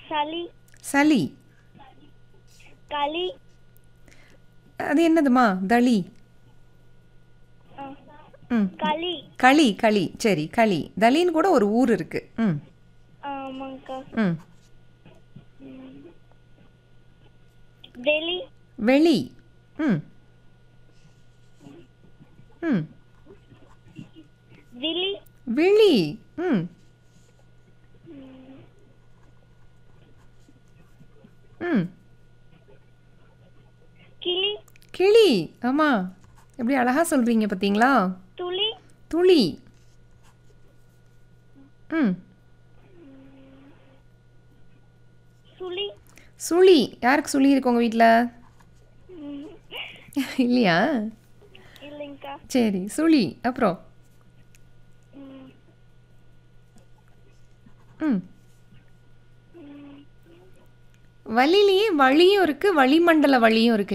சளி சளி களி அது என்னதுமா தளி ஆ, ம் களி களி களி சரி களி தலின்னு கூட ஒரு ஊர் இருக்கு ம் ஆமாங்கக்கா ம் வெளி வெளி ம் ம் விழி விழி ம் ம் கிளி கிளி ஆமா எப்படி அழகா சொல்றீங்க பார்த்தீங்களா துளி துளி ம் சுழி சுழி யாருக்கு சுழி இருக்கு உங்கள் வீட்டில் ம், இல்லையா இல்லைங்கக்கா சரி சுழி அப்புறம் ம், ம் வலிலேயே வழியும் இருக்குது வளிமண்டல வழியும் இருக்கு